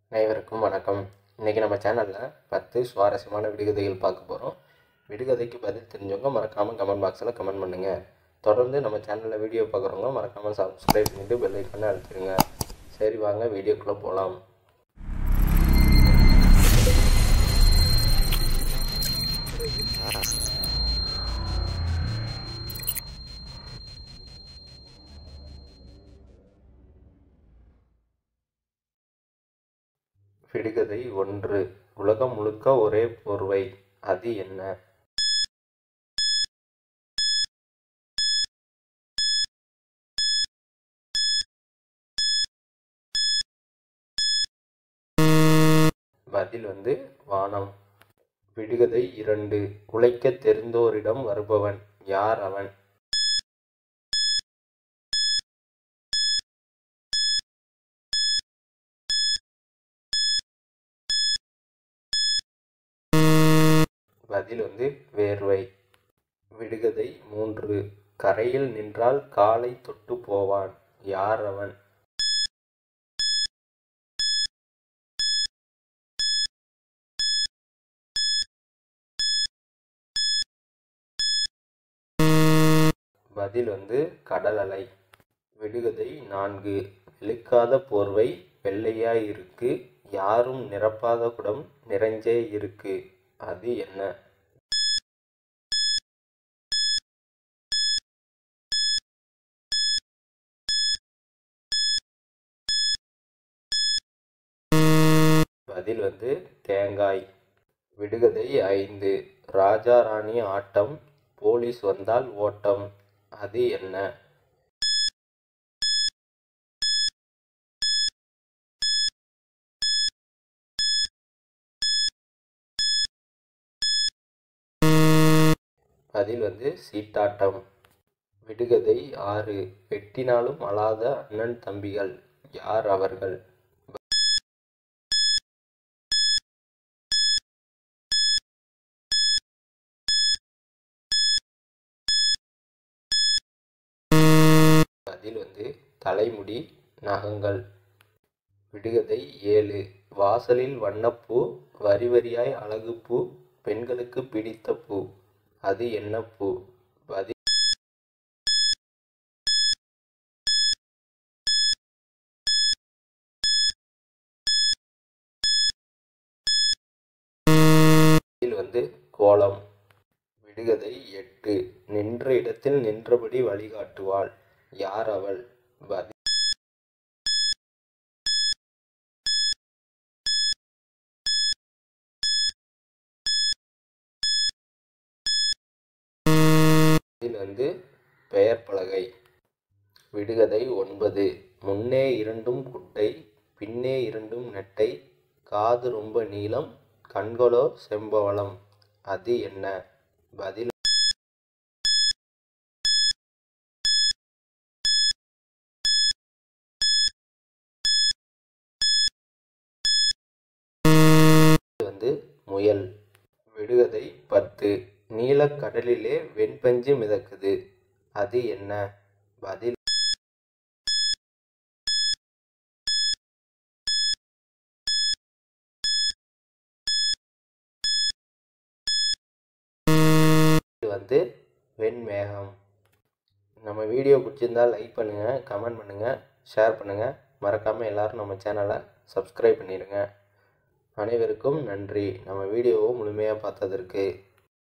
அனைவருக்கும் வணக்கம் இன்றைக்கி நம்ம சேனலில் பத்து சுவாரஸ்யமான விடுகதைகள் பார்க்க போகிறோம் விடுகதைக்கு பதில் தெரிஞ்சவங்க மறக்காமல் கமெண்ட் பாக்ஸில் கமெண்ட் பண்ணுங்கள் தொடர்ந்து நம்ம சேனலில் வீடியோ பார்க்குறவங்க மறக்காமல் சப்ஸ்கிரைப் பண்ணிவிட்டு பெல் ஐக்கானை அழுத்திடுங்க சரி வாங்க வீடியோக்குள்ளே போகலாம் விடுகதை ஒன்று உலகம் முழுக்க ஒரே போர்வை அது என்ன பதில் வந்து வானம் விடுகதை இரண்டு உழைக்க தெரிந்தோரிடம் வருபவன் யார் அவன் பதில் வந்து வேர்வை விடுகதை மூன்று கரையில் நின்றால் காலை தொட்டு போவான் யார் அவன் பதில் வந்து கடல் அலை விடுகதை நான்கு வெளுக்காத போர்வை வெள்ளையாய் இருக்கு யாரும் நிரப்பாத குடம் நிறைஞ்சே இருக்கு அது என்ன பதில் வந்து தேங்காய் விடுகதை ஐந்து ராஜா ராணி ஆட்டம் போலீஸ் வந்தால் ஓட்டம் அது என்ன பதில் வந்து சீட்டாட்டம் விடுகதை ஆறு வெட்டினாலும் அழாத அண்ணன் தம்பிகள் யார் அவர்கள் பதில் வந்து தலைமுடி நகங்கள் விடுகதை ஏழு வாசலில் வண்ணப்பூ வரி வரியாய் அழகு பூ பெண்களுக்கு பிடித்த பூ அது என்ன பூ பதில் பதில் வந்து கோலம் விடுகதை எட்டு நின்ற இடத்தில் நின்றபடி வழிகாட்டுவாள் யார் அவள் பதில் பதில் வந்து பெயர் பலகை விடுகதை ஒன்பது முன்னே இரண்டும் குட்டை பின்னே இரண்டும் நெட்டை காது ரொம்ப நீளம் கண்களோ செம்பவளம் அது என்ன பதில் வந்து முயல் விடுகதை பத்து நீலக்கடலிலே வெண்பஞ்சு மிதக்குது அது என்ன பதில் இது வந்து வெண்மேகம் நம்ம வீடியோ பிடிச்சிருந்தா லைக் பண்ணுங்கள் கமெண்ட் பண்ணுங்கள் ஷேர் பண்ணுங்கள் மறக்காமல் எல்லோரும் நம்ம சேனலை சப்ஸ்கிரைப் பண்ணிடுங்க அனைவருக்கும் நன்றி நம்ம வீடியோவை முழுமையாக பார்த்ததற்கு